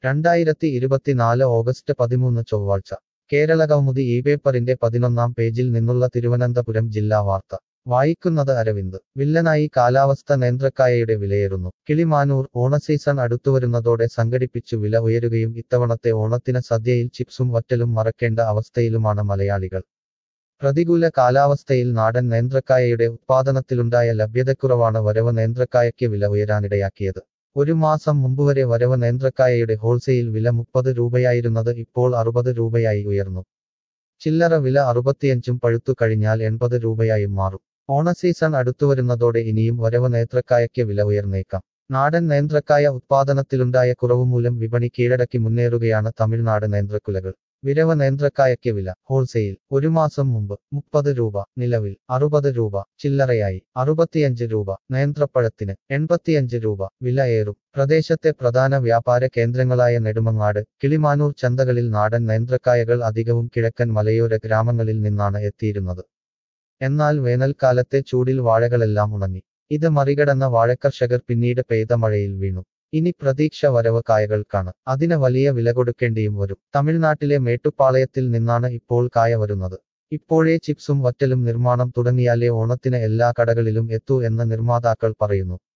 രണ്ടായിരത്തി ഇരുപത്തിനാല് ഓഗസ്റ്റ് പതിമൂന്ന് ചൊവ്വാഴ്ച കേരളകൗമുദി ഈ പേപ്പറിന്റെ പതിനൊന്നാം പേജിൽ നിന്നുള്ള തിരുവനന്തപുരം ജില്ലാ വാർത്ത വായിക്കുന്നത് അരവിന്ദ് വില്ലനായി കാലാവസ്ഥ നേന്ത്രക്കായയുടെ വിലയേറുന്നു കിളിമാനൂർ ഓണസീസൺ അടുത്തുവരുന്നതോടെ സംഘടിപ്പിച്ചു വില ഉയരുകയും ഇത്തവണത്തെ ഓണത്തിന് സദ്യയിൽ ചിപ്സും വറ്റലും മറക്കേണ്ട അവസ്ഥയിലുമാണ് മലയാളികൾ പ്രതികൂല കാലാവസ്ഥയിൽ നാടൻ നേന്ത്രക്കായയുടെ ഉത്പാദനത്തിലുണ്ടായ ലഭ്യതക്കുറവാണ് വരവ് നേന്ത്രക്കായയ്ക്ക് വില ഉയരാനിടയാക്കിയത് ഒരു മാസം മുമ്പുവരെ വരവ് നേന്ത്രക്കായയുടെ ഹോൾസെയിൽ വില മുപ്പത് രൂപയായിരുന്നത് ഇപ്പോൾ അറുപത് രൂപയായി ഉയർന്നു ചില്ലറ വില അറുപത്തിയഞ്ചും പഴുത്തു കഴിഞ്ഞാൽ എൺപത് രൂപയായും മാറും ഓണസീസൺ അടുത്തുവരുന്നതോടെ ഇനിയും വരവ് നേന്ത്രക്കായയ്ക്ക് വില ഉയർന്നേക്കാം നാടൻ നേന്ത്രക്കായ ഉത്പാദനത്തിലുണ്ടായ കുറവുമൂലം വിപണി കീഴടക്കി മുന്നേറുകയാണ് തമിഴ്നാട് നേന്ത്രക്കുലകൾ വിരവ നേന്ത്രക്കായയ്ക്ക് വില ഹോൾസെയിൽ ഒരു മാസം മുമ്പ് മുപ്പത് രൂപ നിലവിൽ അറുപത് രൂപ ചില്ലറയായി അറുപത്തിയഞ്ച് രൂപ നേന്ത്രപ്പഴത്തിന് എൺപത്തിയഞ്ച് രൂപ വില ഏറും പ്രദേശത്തെ പ്രധാന വ്യാപാര കേന്ദ്രങ്ങളായ നെടുമങ്ങാട് കിളിമാനൂർ ചന്തകളിൽ നാടൻ നേന്ത്രക്കായകൾ അധികവും കിഴക്കൻ മലയോര ഗ്രാമങ്ങളിൽ നിന്നാണ് എത്തിയിരുന്നത് എന്നാൽ വേനൽക്കാലത്തെ ചൂടിൽ വാഴകളെല്ലാം ഉണങ്ങി ഇത് മറികടന്ന വാഴക്കർഷകർ പിന്നീട് പെയ്ത മഴയിൽ വീണു ഇനി പ്രതീക്ഷ വരവ് കായകൾക്കാണ് അതിന് വലിയ വില കൊടുക്കേണ്ടിയും വരും തമിഴ്നാട്ടിലെ മേട്ടുപ്പാളയത്തിൽ നിന്നാണ് ഇപ്പോൾ കായ വരുന്നത് ഇപ്പോഴേ ചിപ്സും വറ്റലും നിർമ്മാണം തുടങ്ങിയാലേ ഓണത്തിന് എല്ലാ കടകളിലും എത്തൂ എന്ന് നിർമ്മാതാക്കൾ പറയുന്നു